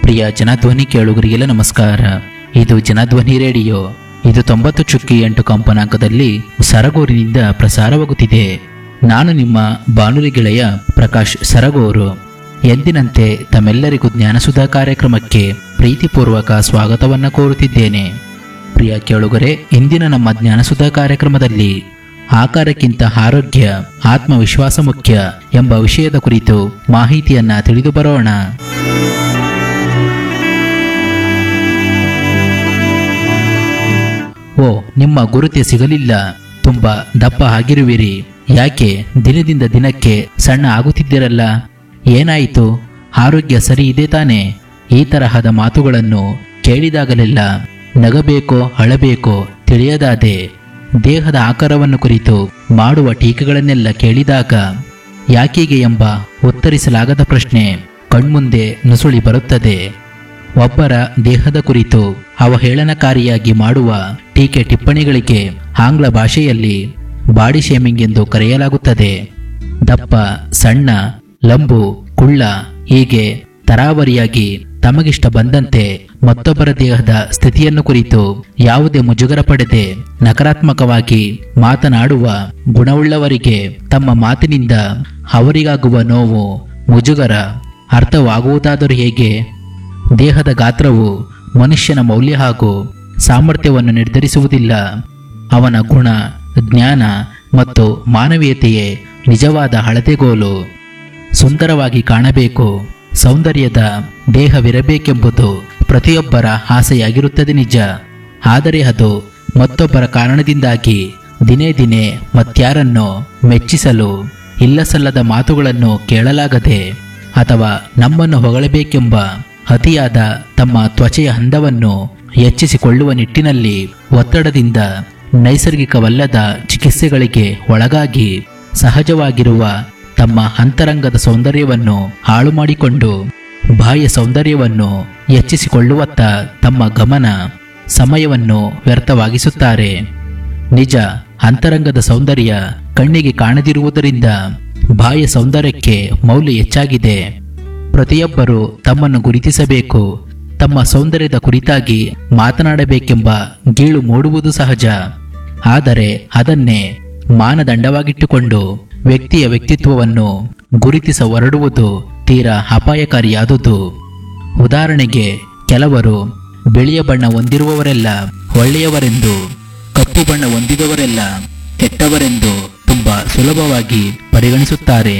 ಪ್ರಿಯ ಜನಧ್ವನಿ ಕೇಳುಗರಿಗೆಲ್ಲ ನಮಸ್ಕಾರ ಇದು ಜನಧ್ವನಿ ರೇಡಿಯೋ ಇದು ತೊಂಬತ್ತು ಚುಕ್ಕಿ ಎಂಟು ಕಂಪನಾಂಕದಲ್ಲಿ ಸರಗೂರಿನಿಂದ ಪ್ರಸಾರವಾಗುತ್ತಿದೆ ನಾನು ನಿಮ್ಮ ಬಾನುಲಿ ಗೆಳೆಯ ಪ್ರಕಾಶ್ ಸರಗೂರು ಎಂದಿನಂತೆ ತಮ್ಮೆಲ್ಲರಿಗೂ ಜ್ಞಾನಸುಧಾ ಕಾರ್ಯಕ್ರಮಕ್ಕೆ ಪ್ರೀತಿಪೂರ್ವಕ ಸ್ವಾಗತವನ್ನ ಕೋರುತ್ತಿದ್ದೇನೆ ಪ್ರಿಯ ಕೇಳುಗರೆ ಇಂದಿನ ನಮ್ಮ ಜ್ಞಾನಸುಧಾ ಕಾರ್ಯಕ್ರಮದಲ್ಲಿ ಆಕಾರಕ್ಕಿಂತ ಆರೋಗ್ಯ ಆತ್ಮವಿಶ್ವಾಸ ಮುಖ್ಯ ಎಂಬ ವಿಷಯದ ಕುರಿತು ಮಾಹಿತಿಯನ್ನ ತಿಳಿದು ಬರೋಣ ಓ ನಿಮ್ಮ ಗುರುತೆ ಸಿಗಲಿಲ್ಲ ತುಂಬಾ ದಪ್ಪ ಆಗಿರುವಿರಿ ಯಾಕೆ ದಿನದಿಂದ ದಿನಕ್ಕೆ ಸಣ್ಣ ಆಗುತ್ತಿದ್ದೀರಲ್ಲ ಏನಾಯಿತು ಆರೋಗ್ಯ ಸರಿ ಇದೆ ತಾನೆ ಈ ತರಹದ ಮಾತುಗಳನ್ನು ಕೇಳಿದಾಗಲೆಲ್ಲ ನಗಬೇಕೋ ಅಳಬೇಕೋ ತಿಳಿಯದಾದೆ ದೇಹದ ಆಕಾರವನ್ನು ಕುರಿತು ಮಾಡುವ ಟೀಕೆಗಳನ್ನೆಲ್ಲ ಕೇಳಿದಾಗ ಯಾಕೀಗೆ ಎಂಬ ಉತ್ತರಿಸಲಾಗದ ಪ್ರಶ್ನೆ ಕಣ್ಮುಂದೆ ನುಸುಳಿ ಬರುತ್ತದೆ ಒಬ್ಬರ ದೇಹದ ಕುರಿತು ಅವಹೇಳನಕಾರಿಯಾಗಿ ಮಾಡುವ ಟೀಕೆ ಟಿಪ್ಪಣಿಗಳಿಗೆ ಆಂಗ್ಲ ಭಾಷೆಯಲ್ಲಿ ಬಾಡಿ ಶೇಮಿಂಗ್ ಎಂದು ಕರೆಯಲಾಗುತ್ತದೆ ದಪ್ಪ ಸಣ್ಣ ಲಂಬು ಕುಳ್ಳ ಹೀಗೆ ತರಾವರಿಯಾಗಿ ತಮಗಿಷ್ಟ ಬಂದಂತೆ ಮತ್ತೊಬ್ಬರ ದೇಹದ ಸ್ಥಿತಿಯನ್ನು ಕುರಿತು ಯಾವುದೇ ಮುಜುಗರ ಪಡೆದೆ ನಕಾರಾತ್ಮಕವಾಗಿ ಮಾತನಾಡುವ ಗುಣವುಳ್ಳವರಿಗೆ ತಮ್ಮ ಮಾತಿನಿಂದ ಅವರಿಗಾಗುವ ನೋವು ಮುಜುಗರ ಅರ್ಥವಾಗುವುದಾದರೂ ಹೇಗೆ ದೇಹದ ಗಾತ್ರವು ಮನುಷ್ಯನ ಮೌಲ್ಯ ಹಾಗೂ ಸಾಮರ್ಥ್ಯವನ್ನು ನಿರ್ಧರಿಸುವುದಿಲ್ಲ ಅವನ ಗುಣ ಜ್ಞಾನ ಮತ್ತು ಮಾನವೀಯತೆಯೇ ನಿಜವಾದ ಹಳತೆಗೋಲು ಸುಂದರವಾಗಿ ಕಾಣಬೇಕು ಸೌಂದರ್ಯದ ದೇಹವಿರಬೇಕೆಂಬುದು ಪ್ರತಿಯೊಬ್ಬರ ಆಸೆಯಾಗಿರುತ್ತದೆ ನಿಜ ಆದರೆ ಅದು ಮತ್ತೊಬ್ಬರ ಕಾರಣದಿಂದಾಗಿ ದಿನೇ ದಿನೇ ಮತ್ಯಾರನ್ನು ಮೆಚ್ಚಿಸಲು ಇಲ್ಲಸಲ್ಲದ ಮಾತುಗಳನ್ನು ಕೇಳಲಾಗದೆ ಅಥವಾ ನಮ್ಮನ್ನು ಹೊಗಳಬೇಕೆಂಬ ಅತಿಯಾದ ತಮ್ಮ ತ್ವಚೆಯ ಹಂದವನ್ನು ಹೆಚ್ಚಿಸಿಕೊಳ್ಳುವ ನಿಟ್ಟಿನಲ್ಲಿ ಒತ್ತಡದಿಂದ ನೈಸರ್ಗಿಕವಲ್ಲದ ಚಿಕಿತ್ಸೆಗಳಿಗೆ ಒಳಗಾಗಿ ಸಹಜವಾಗಿರುವ ತಮ್ಮ ಅಂತರಂಗದ ಸೌಂದರ್ಯವನ್ನು ಹಾಳು ಮಾಡಿಕೊಂಡು ಬಾಹ್ಯ ಸೌಂದರ್ಯವನ್ನು ಹೆಚ್ಚಿಸಿಕೊಳ್ಳುವತ್ತ ತಮ್ಮ ಗಮನ ಸಮಯವನ್ನು ವ್ಯರ್ಥವಾಗಿಸುತ್ತಾರೆ ನಿಜ ಅಂತರಂಗದ ಸೌಂದರ್ಯ ಕಣ್ಣಿಗೆ ಕಾಣದಿರುವುದರಿಂದ ಬಾಹ್ಯ ಸೌಂದರ್ಯಕ್ಕೆ ಮೌಲ್ಯ ಹೆಚ್ಚಾಗಿದೆ ಪ್ರತಿಯೊಬ್ಬರು ತಮ್ಮನ್ನು ಗುರುತಿಸಬೇಕು ತಮ್ಮ ಸೌಂದರ್ಯದ ಕುರಿತಾಗಿ ಮಾತನಾಡಬೇಕೆಂಬ ಗೀಳು ಮೂಡುವುದು ಸಹಜ ಆದರೆ ಅದನ್ನೇ ಮಾನದಂಡವಾಗಿಟ್ಟುಕೊಂಡು ವ್ಯಕ್ತಿಯ ವ್ಯಕ್ತಿತ್ವವನ್ನು ಗುರುತಿಸ ಹೊರಡುವುದು ತೀರಾ ಅಪಾಯಕಾರಿಯಾದುದು ಉದಾಹರಣೆಗೆ ಕೆಲವರು ಬಿಳಿಯ ಬಣ್ಣ ಹೊಂದಿರುವವರೆಲ್ಲ ಒಳ್ಳೆಯವರೆಂದು ಕಪ್ಪು ಬಣ್ಣ ಹೊಂದಿದವರೆಲ್ಲ ಕೆಟ್ಟವರೆಂದು ತುಂಬಾ ಸುಲಭವಾಗಿ ಪರಿಗಣಿಸುತ್ತಾರೆ